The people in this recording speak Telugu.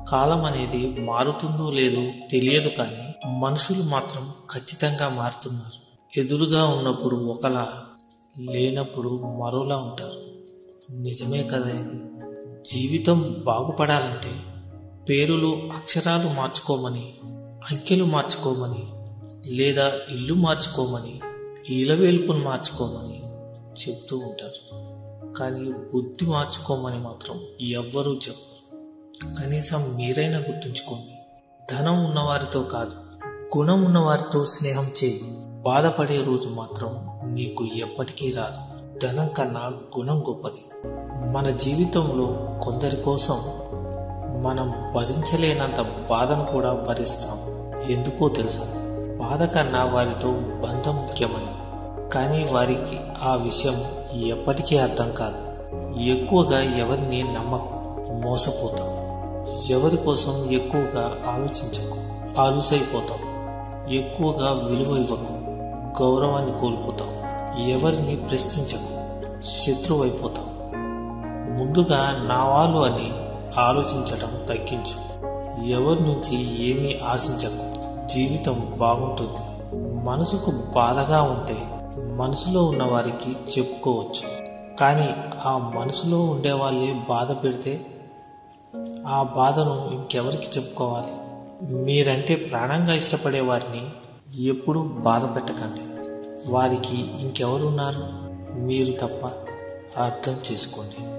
కాలం అనేది మారుతుందో లేదో తెలియదు కానీ మనుషులు మాత్రం ఖచ్చితంగా మారుతున్నారు ఎదురుగా ఉన్నప్పుడు ఒకలా లేనప్పుడు మరోలా ఉంటారు నిజమే కదా ఇది జీవితం బాగుపడాలంటే పేరులు అక్షరాలు మార్చుకోమని అంకెలు మార్చుకోమని లేదా ఇల్లు మార్చుకోమని ఈలవేల్పును మార్చుకోమని చెప్తూ ఉంటారు కానీ బుద్ధి మార్చుకోమని మాత్రం ఎవ్వరూ చెప్పరు కనీసం మీరైనా గుర్తుంచుకోండి ధనం ఉన్నవారితో కాదు గుణం ఉన్నవారితో స్నేహం చేయి బాధపడే రోజు మాత్రం నీకు ఎప్పటికీ రాదు ధనం కన్నా గుణం గొప్పది మన జీవితంలో కొందరి కోసం మనం భరించలేనంత బాధను కూడా భరిస్తాం ఎందుకో తెలుసా బాధ కన్నా వారితో బంధం ముఖ్యమని కానీ వారికి ఆ విషయం ఎప్పటికీ అర్థం కాదు ఎక్కువగా ఎవరిని నమ్మకు మోసపోతాం ఎవరి కోసం ఎక్కువగా ఆలోచించకు ఆలుసైపోతాం ఎక్కువగా విలువ ఇవ్వకు గౌరవాన్ని కోల్పోతాం ఎవరిని ప్రశ్నించకు శత్రువైపోతాం ముందుగా నా వాళ్ళు అని ఆలోచించడం తగ్గించు ఎవరి నుంచి ఏమీ ఆశించకు జీవితం బాగుంటుంది మనసుకు బాధగా ఉంటే మనసులో ఉన్న వారికి చెప్పుకోవచ్చు కానీ ఆ మనసులో ఉండే వాళ్ళే బాధ పెడితే ఆ బాధను ఇంకెవరికి చెప్పుకోవాలి మీరంటే ప్రాణంగా ఇష్టపడే వారిని ఎప్పుడూ బాధ పెట్టకండి వారికి ఇంకెవరున్నారు మీరు తప్ప అర్థం చేసుకోండి